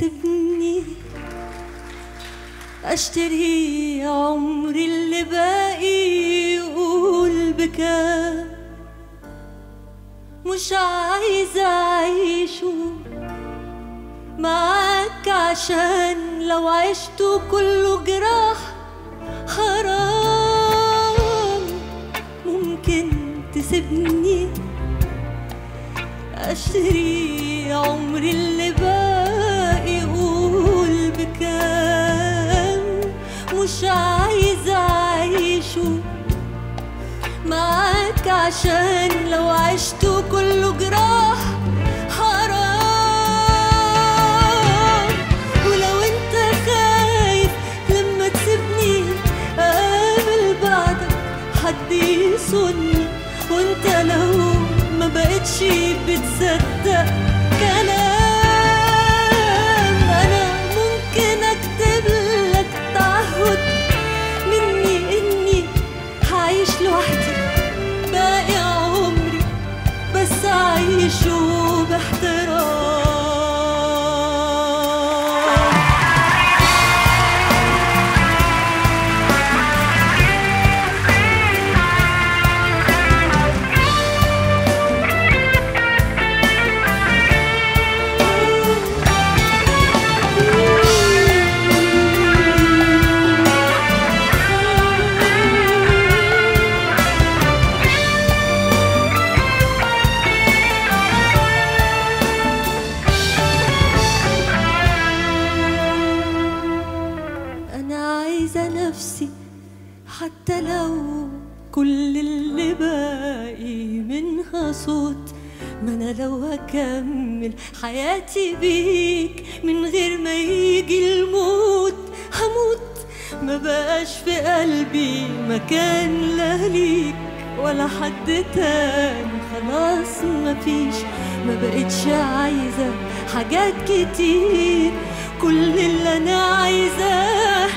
تسيبني اشتري عمري اللي باقي يقول بكام مش عايزة أعيشه معاك عشان لو عشته كله جراح حرام ممكن تسيبني اشتري عمري اللي باقي يقول بكام مش عايزة أعيشه معاك عشان لو عشته كله جراح حرام ولو انت خايف لما تسيبني اقابل بعدك حد يصني وانت لو ما بقتش بتصدق كلام انا ممكن اكتب لك تعهد مني اني هعيش لوحدي باقي عمري بس اعيشه باحترام أنا عايزة نفسي حتى لو كل اللي باقي منها صوت ما أنا لو هكمل حياتي بيك من غير ما يجي الموت هموت ما بقاش في قلبي مكان لا ليك ولا حد تاني خلاص مفيش ما بقتش عايزة حاجات كتير كل اللي أنا عايزاه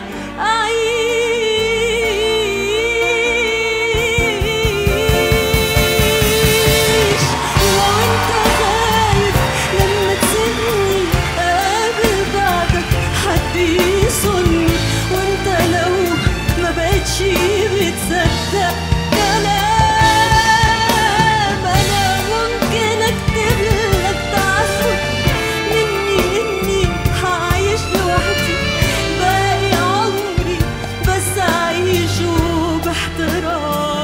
أعيش ولو أنت خايف لما تسيبني أقابل بعدك حد يصني وأنت لو ما بقتش بتصدق كلام أنا ممكن أكتب لك تعهد مني إني هعيش لوحدي باقي عمري بس أعيشه باحترام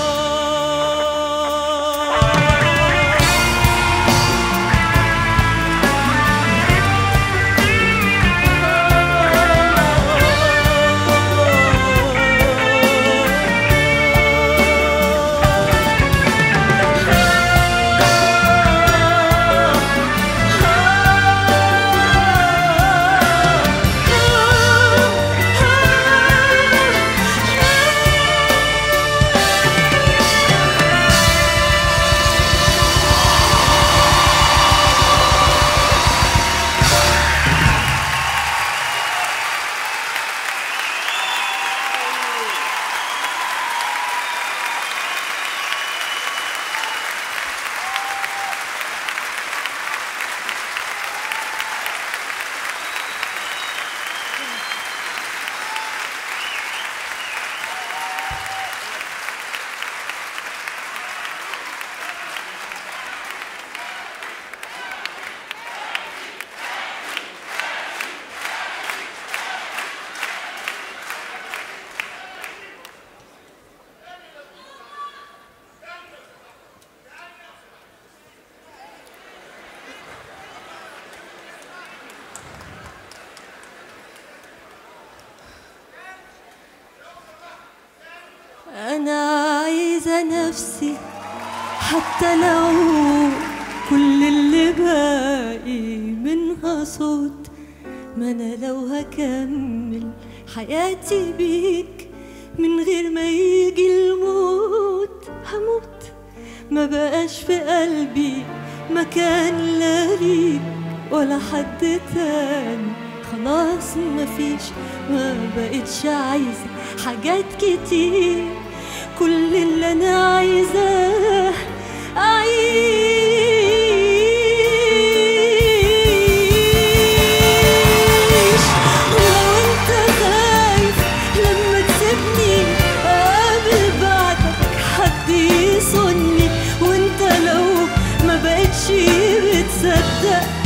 أنا عايزة نفسي حتى لو كل اللي باقي منها صوت ما أنا لو هكمل حياتي بيك من غير ما يجي الموت هموت ما بقاش في قلبي مكان لا ليك ولا حد تاني خلاص مفيش ما بقتش عايزة حاجات كتير كل اللي انا عايزاه شي بتصدق